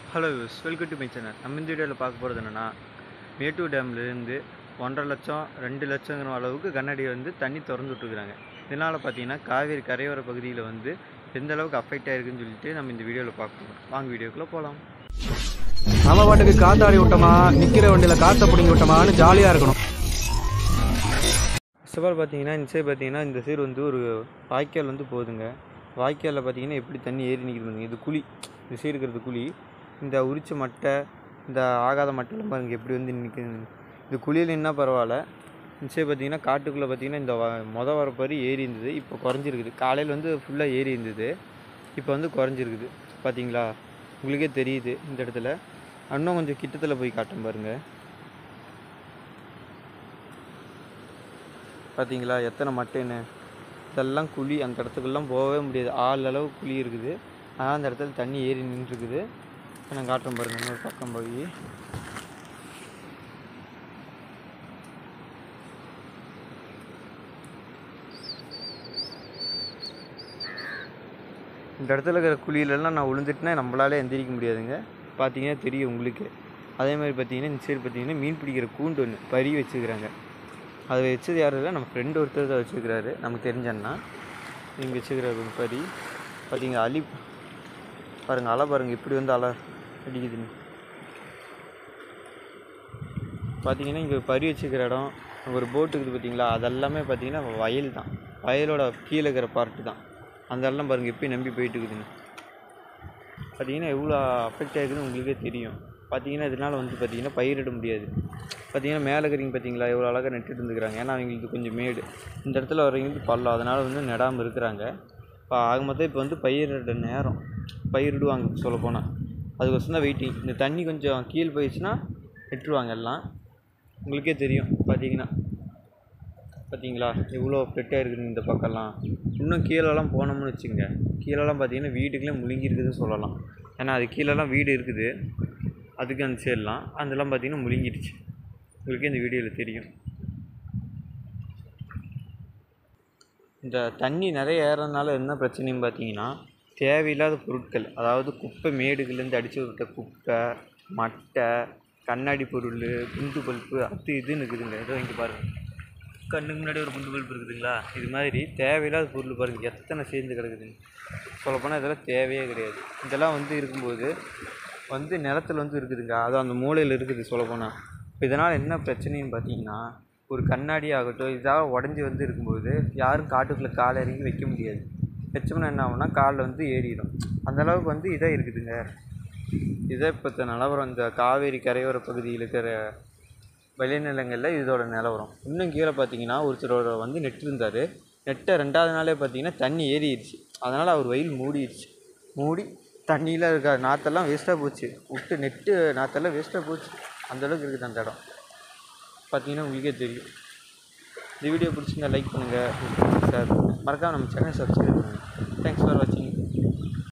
hello யூஸ் welcome to my channel நம்ம இந்த வீடியோவில் பார்க்க போகிறது என்னென்னா மேட்டூர் டேம்லேருந்து ஒன்றரை லட்சம் ரெண்டு லட்சங்கிற அளவுக்கு கண்ணாடி வந்து தண்ணி திறந்து விட்டுருக்குறாங்க இதனால் பார்த்தீங்கன்னா காவேரி கரையோர பகுதியில் வந்து எந்த அளவுக்கு அஃபெக்ட் ஆயிருக்குன்னு சொல்லிட்டு நம்ம இந்த வீடியோவில் பார்க்கணும் வாங்க வீடியோக்குள்ளே போகலாம் நம்ம பாட்டுக்கு காத்தாடி விட்டோமா நிக்கிற வண்டியில காத்த பிடிங்கி விட்டோமான்னு ஜாலியா இருக்கணும் ஃபஸ்ட் பார்த்தீங்கன்னா இந்த சைடு பார்த்தீங்கன்னா இந்த சைடு வந்து ஒரு வாய்க்கால் வந்து போகுதுங்க வாய்க்காலில் பார்த்தீங்கன்னா எப்படி தண்ணி ஏறி நிற்கிறது இது குழி இந்த சைடு இருக்கிறது குழி இந்த உரிச்ச மட்டை இந்த ஆகாத மட்டைலாம் பாருங்க எப்படி வந்து நிற்குது இந்த குழியில் நின்னா பரவாயில்ல இந்த சைடு பார்த்தீங்கன்னா காட்டுக்குள்ளே பார்த்தீங்கன்னா இந்த வ- மொத வர பறி ஏறி இருந்தது இப்போ குறைஞ்சிருக்குது காலையில் வந்து ஃபுல்லாக ஏறி இருந்தது இப்போ வந்து குறைஞ்சிருக்குது பார்த்தீங்களா உங்களுக்கே தெரியுது இந்த இடத்துல இன்னும் கொஞ்சம் கிட்டத்தில் போய் காட்டும் பாருங்க பார்த்தீங்களா எத்தனை மட்டைன்னு இதெல்லாம் குழி அந்த இடத்துக்குலாம் போகவே முடியாது ஆள் அளவு குழி இருக்குது ஆனால் அந்த இடத்துல தண்ணி ஏறி நின்றுருக்குது நான் காட்டுறேன் பாருங்க இன்னொரு பக்கம் போய் இந்த இடத்துல இருக்கிற குழியிலலாம் நான் விழுந்துட்டுனா நம்மளால எந்திரிக்க முடியாதுங்க பார்த்தீங்கன்னா தெரியும் உங்களுக்கு அதே மாதிரி பார்த்தீங்கன்னா இந்த சைடு பார்த்தீங்கன்னா மீன் பிடிக்கிற கூண்டு ஒன்று பறி வச்சுக்கிறாங்க அதை வச்சது யாரும் இல்லை நம்ம ஃப்ரெண்டு ஒருத்தர் தான் வச்சுருக்கிறாரு நமக்கு தெரிஞ்சன்னா இங்கே வச்சுக்கிறாரு ஒரு பறி பார்த்தீங்க அலி பாருங்கள் அலை பாருங்கள் இப்படி வந்து அலை அடிக்குதுன்னு பார்த்தீங்கன்னா இங்கே பறி வச்சுக்கிற இடம் அங்கே ஒரு போட்டு இருக்குது பார்த்தீங்களா அதெல்லாமே பார்த்தீங்கன்னா வயல் தான் வயலோட கீழே இருக்கிற பார்ட்டு தான் அந்த இடம்லாம் பாருங்கள் எப்படி நம்பி போயிட்டு இருக்குதுன்னு பார்த்தீங்கன்னா எவ்வளோ அஃபெக்ட் ஆகிருக்குன்னு உங்களுக்கே தெரியும் பார்த்தீங்கன்னா இதனால் வந்து பார்த்தீங்கன்னா பயிரிட முடியாது பார்த்தீங்கன்னா மேலே இருக்கிறீங்க பார்த்தீங்களா எவ்வளோ அழகாக நட்டுட்டு இருந்துக்கிறாங்க ஏன்னா அவங்களுக்கு கொஞ்சம் மேடு இந்த இடத்துல வரவங்களுக்கு பள்ளம் அதனால் வந்து நடாமல் இருக்கிறாங்க இப்போ ஆக மொத்தம் இப்போ வந்து பயிரிட நேரம் பயிரிடுவாங்க சொல்லப்போனால் அதுக்கோசரம் தான் வெயிட்டிங் இந்த தண்ணி கொஞ்சம் கீழ் போயிடுச்சுன்னா நட்டுருவாங்க எல்லாம் உங்களுக்கே தெரியும் பார்த்தீங்கன்னா பார்த்தீங்களா எவ்வளோ ஃப்ளெட்டாக இருக்குது இந்த பக்கம்லாம் இன்னும் கீழெல்லாம் போனோம்னு வச்சுங்க கீழெல்லாம் பார்த்தீங்கன்னா வீட்டுக்குள்ளே முழுங்கி இருக்குதுன்னு சொல்லலாம் ஏன்னா அது கீழெல்லாம் வீடு இருக்குது அதுக்கு அந்த சைடெலாம் அதெல்லாம் பார்த்தீங்கன்னா முழுங்கிடுச்சு உங்களுக்கே இந்த வீடியோவில் தெரியும் இந்த தண்ணி நிறைய ஏறதுனால என்ன பிரச்சனைன்னு பார்த்தீங்கன்னா தேவையில்லாத பொருட்கள் அதாவது குப்பை மேடுகள்லேருந்து அடித்து விட்ட குப்பை மட்டை கண்ணாடி பொருள் குண்டு பல்ப்பு அது இதுன்னு இருக்குதுங்க ஏதோ இங்கே பாருங்கள் கண்ணுக்கு முன்னாடி ஒரு குண்டு பல்ப் இருக்குதுங்களா இது மாதிரி தேவையில்லாத பொருள் பாருங்கள் எத்தனை சேர்ந்து கிடக்குதுங்க சொல்லப்போனால் இதெல்லாம் தேவையே கிடையாது இதெல்லாம் வந்து இருக்கும்போது வந்து நிலத்துல வந்து இருக்குதுங்க அது அந்த மூலையில் இருக்குது சொல்லப்போனால் இப்போ இதனால் என்ன பிரச்சனைன்னு பார்த்தீங்கன்னா ஒரு கண்ணாடி ஆகட்டும் இதாக உடஞ்சி வந்து இருக்கும்போது யாரும் காட்டுக்குள்ளே கால் இறங்கி வைக்க முடியாது வச்சோம்னா என்ன ஆகும்னா காலில் வந்து ஏறிடும் அந்த அளவுக்கு வந்து இதாக இருக்குதுங்க இதை இப்போ நிலவரம் இந்த காவேரி கரையோர பகுதியில் இருக்கிற விளைநிலங்களில் இதோட நிலவரம் இன்னும் கீழே பார்த்தீங்கன்னா ஒருத்தரோட வந்து நெட் இருந்தார் நெட்டை ரெண்டாவது நாளே பார்த்தீங்கன்னா தண்ணி ஏறிடுச்சு அதனால் அவர் வயல் மூடிடுச்சு மூடி தண்ணியில் இருக்க நாற்றெல்லாம் வேஸ்ட்டாக போச்சு விட்டு நெட்டு நாற்றெல்லாம் வேஸ்ட்டாக போச்சு அந்தளவுக்கு இருக்குது அந்த இடம் பார்த்தீங்கன்னா உங்களுக்கே தெரியும் இந்த வீடியோ பிடிச்சிருந்தா லைக் பண்ணுங்கள் ஷேர் பண்ணுங்கள் மறக்காம நம்ம சேனல் சப்ஸ்கிரைப் பண்ணுங்கள் தேங்க்ஸ் ஃபார் வாட்சிங்